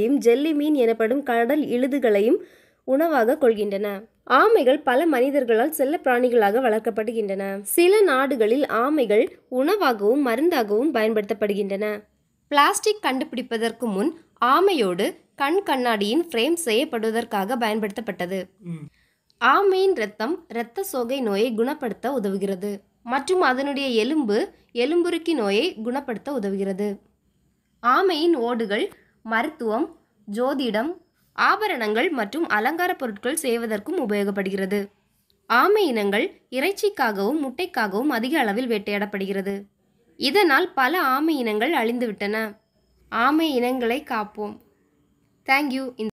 மீன்களையும் ஜெல்லி மீன் எனப்படும் கடல் இழுதுகளையும் உணவாக கொள்கின்றன ஆமைகள் பல மனிதர்களால் செல்ல பிராணிகளாக வளர்க்கப்படுகின்றன சில நாடுகளில் ஆமைகள் உணவாகவும் மருந்தாகவும் பயன்படுத்தப்படுகின்றன பிளாஸ்டிக் கண்டுபிடிப்பதற்கு முன் ஆமையோடு கண் கண்ணாடியின் ஃப்ரேம் செய்யப்படுவதற்காக பயன்படுத்தப்பட்டது ஆமையின் இரத்தம் இரத்த சோகை நோயை குணப்படுத்த உதவுகிறது மற்றும் அதனுடைய எலும்பு எலும்புருக்கி நோயை குணப்படுத்த உதவுகிறது ஆமையின் ஓடுகள் மருத்துவம் ஜோதிடம் ஆபரணங்கள் மற்றும் அலங்கார பொருட்கள் செய்வதற்கும் உபயோகப்படுகிறது ஆமை இனங்கள் இறைச்சிக்காகவும் முட்டைக்காகவும் அதிக அளவில் வேட்டையாடப்படுகிறது இதனால் பல ஆமை இனங்கள் அழிந்துவிட்டன ஆமை இனங்களை காப்போம் தேங்க்யூ